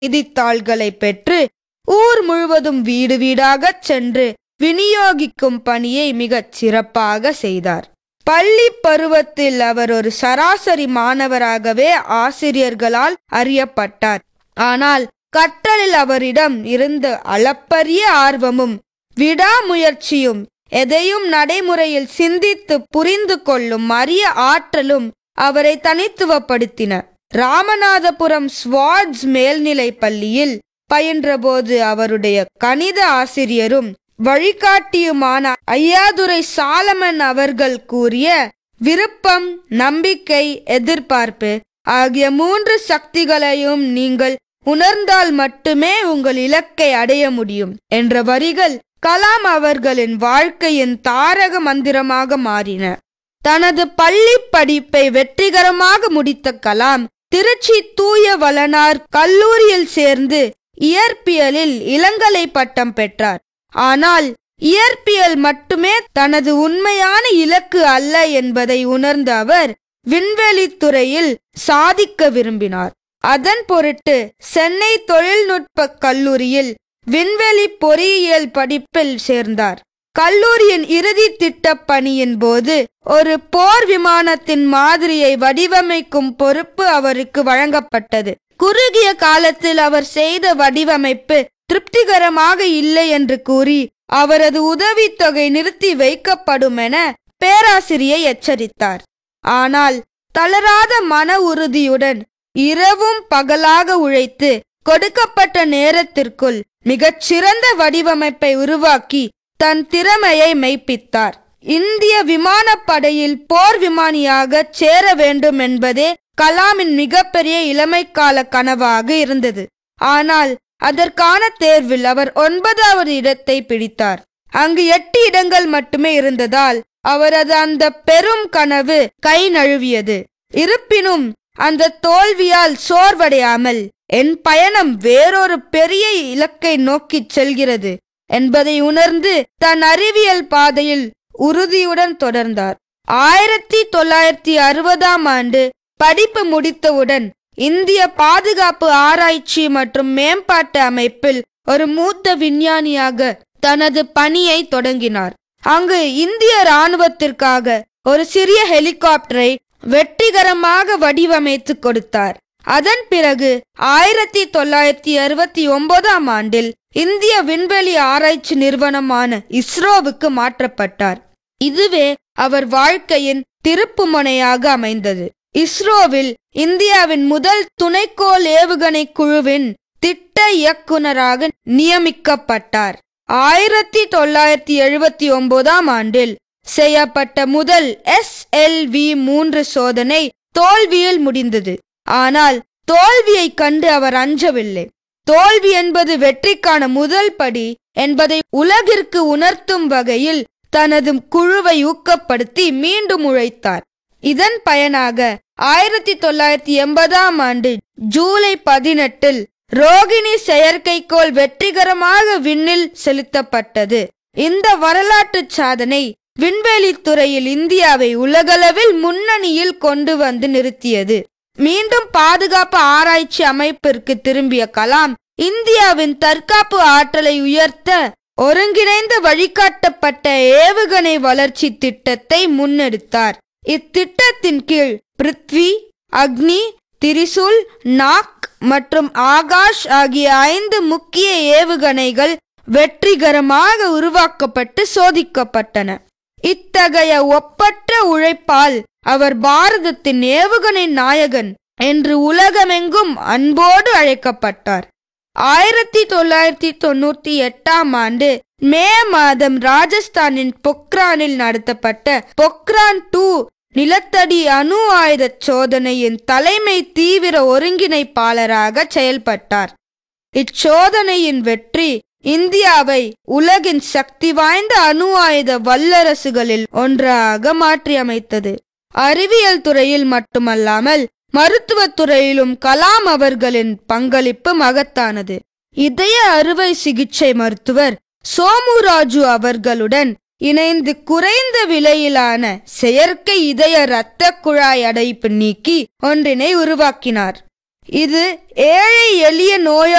செய்தித்தாள்களை பெற்று ஊர் முழுவதும் வீடு வீடாகச் சென்று விநியோகிக்கும் பணியை மிகச் சிறப்பாக செய்தார் பள்ளி பருவத்தில் அவர் ஒரு சராசரி மாணவராகவே ஆசிரியர்களால் அறியப்பட்டார் ஆனால் கற்றலில் அவரிடம் இருந்த அளப்பரிய ஆர்வமும் விடாமுயற்சியும் எதையும் நடைமுறையில் சிந்தித்து புரிந்து கொள்ளும் அரிய ஆற்றலும் அவரை தனித்துவப்படுத்தின ராமநாதபுரம் ஸ்வாட்ஸ் மேல்நிலைப் பள்ளியில் பயின்றபோது அவருடைய கணித ஆசிரியரும் வழிகாட்டியுமான ஐயாதுரை சாலமன் அவர்கள் கூறிய விருப்பம் நம்பிக்கை எதிர்பார்ப்பு ஆகிய மூன்று சக்திகளையும் நீங்கள் உணர்ந்தால் மட்டுமே உங்கள் இலக்கை அடைய முடியும் என்ற வரிகள் கலாம் அவர்களின் வாழ்க்கையின் தாரக மந்திரமாக மாறின தனது பள்ளி படிப்பை வெற்றிகரமாக முடித்த கலாம் திருச்சி தூய வளனார் கல்லூரியில் சேர்ந்து இயற்பியலில் இளங்கலை பட்டம் பெற்றார் ஆனால் இயற்பியல் மட்டுமே தனது உண்மையான இலக்கு அல்ல என்பதை உணர்ந்த அவர் விண்வெளித்துறையில் சாதிக்க விரும்பினார் அதன் பொருட்டு சென்னை தொழில்நுட்ப கல்லூரியில் விண்வெளி பொறியியல் படிப்பில் சேர்ந்தார் கல்லூரியின் இறுதி திட்டப் பணியின் போது ஒரு போர் விமானத்தின் மாதிரியை வடிவமைக்கும் பொறுப்பு அவருக்கு வழங்கப்பட்டது குறுகிய காலத்தில் அவர் செய்த வடிவமைப்பு திருப்திகரமாக இல்லை என்று கூறி அவரது உதவித்தொகை நிறுத்தி வைக்கப்படும் என பேராசிரியை எச்சரித்தார் ஆனால் தளராத மன உறுதியுடன் இரவும் பகலாக உழைத்து கொடுக்கப்பட்ட நேரத்திற்குள் மிகச்சிறந்த வடிவமைப்பை உருவாக்கி தன் திறமையை மெய்ப்பித்தார் இந்திய விமானப்படையில் போர் விமானியாக சேர வேண்டும் என்பதே கலாமின் மிகப்பெரிய இளமைக்கால கனவாக இருந்தது ஆனால் அதற்கான தேர்வில் அவர் ஒன்பதாவது இடத்தை பிடித்தார் அங்கு எட்டு இடங்கள் மட்டுமே இருந்ததால் அவரது அந்த பெரும் கனவு கை நழுவியது இருப்பினும் அந்த தோல்வியால் சோர்வடையாமல் என் பயணம் வேறொரு பெரிய இலக்கை நோக்கிச் செல்கிறது என்பதை உணர்ந்து தன் அறிவியல் பாதையில் உறுதியுடன் தொடர்ந்தார் ஆயிரத்தி தொள்ளாயிரத்தி அறுபதாம் ஆண்டு படிப்பு முடித்தவுடன் இந்திய பாதுகாப்பு ஆராய்ச்சி மற்றும் மேம்பாட்டு அமைப்பில் ஒரு மூத்த விஞ்ஞானியாக தனது பணியை தொடங்கினார் அங்கு இந்திய இராணுவத்திற்காக ஒரு சிறிய ஹெலிகாப்டரை வெற்றிகரமாக வடிவமைத்து கொடுத்தார் அதன் பிறகு ஆயிரத்தி தொள்ளாயிரத்தி அறுபத்தி ஒன்பதாம் ஆண்டில் இந்திய விண்வெளி ஆராய்ச்சி நிறுவனமான இஸ்ரோவுக்கு மாற்றப்பட்டார் இதுவே அவர் வாழ்க்கையின் திருப்புமுனையாக அமைந்தது இஸ்ரோவில் இந்தியாவின் முதல் துணைக்கோள் ஏவுகணை குழுவின் திட்ட இயக்குனராக நியமிக்கப்பட்டார் ஆயிரத்தி தொள்ளாயிரத்தி எழுபத்தி ஒன்பதாம் ஆண்டில் செய்யப்பட்ட முதல் எஸ் எல் வி மூன்று சோதனை தோல்வியில் முடிந்தது ஆனால் தோல்வியை கண்டு அவர் அஞ்சவில்லை தோல்வி என்பது வெற்றிக்கான முதல் படி என்பதை உலகிற்கு உணர்த்தும் வகையில் தனது குழுவை ஊக்கப்படுத்தி மீண்டும் உழைத்தார் இதன் பயனாக ஆயிரத்தி தொள்ளாயிரத்தி எண்பதாம் ஆண்டு ஜூலை பதினெட்டில் ரோகிணி செயற்கைக்கோள் வெற்றிகரமாக விண்ணில் செலுத்தப்பட்டது இந்த வரலாற்று சாதனை விண்வெளித் துறையில் இந்தியாவை உலகளவில் முன்னணியில் கொண்டு வந்து நிறுத்தியது மீண்டும் பாதுகாப்பு ஆராய்ச்சி அமைப்பிற்கு திரும்பிய கலாம் இந்தியாவின் தற்காப்பு ஆற்றலை உயர்த்த ஒருங்கிணைந்த வழிகாட்டப்பட்ட ஏவுகணை வளர்ச்சி திட்டத்தை முன்னெடுத்தார் இத்திட்டத்தின் கீழ் பிருத்வி அக்னி திரிசூல் நாக் மற்றும் ஆகாஷ் ஆகிய ஐந்து முக்கிய ஏவுகணைகள் வெற்றிகரமாக உருவாக்கப்பட்டு சோதிக்கப்பட்டன இத்தகைய ஒப்பற்ற உழைப்பால் அவர் பாரதத்தின் ஏவுகணை நாயகன் என்று உலகமெங்கும் அன்போடு அழைக்கப்பட்டார் ஆயிரத்தி தொள்ளாயிரத்தி தொண்ணூத்தி எட்டாம் ஆண்டு மே மாதம் ராஜஸ்தானின் பொக்ரானில் நடத்தப்பட்ட பொக்ரான் டூ நிலத்தடி அணு ஆயுத சோதனையின் தலைமை தீவிர ஒருங்கிணைப்பாளராக செயல்பட்டார் இச்சோதனையின் வெற்றி இந்தியாவை உலகின் சக்தி வாய்ந்த அணு ஆயுத வல்லரசுகளில் ஒன்றாக மாற்றியமைத்தது அறிவியல் துறையில் மட்டுமல்லாமல் மருத்துவத் துறையிலும் கலாம் அவர்களின் பங்களிப்பு மகத்தானது இதய அறுவை சிகிச்சை மருத்துவர் சோமுராஜு அவர்களுடன் இணைந்து குறைந்த விலையிலான செயற்கை இதய இரத்த குழாய் அடைப்பு நீக்கி ஒன்றினை உருவாக்கினார் இது ஏழை எளிய நோயா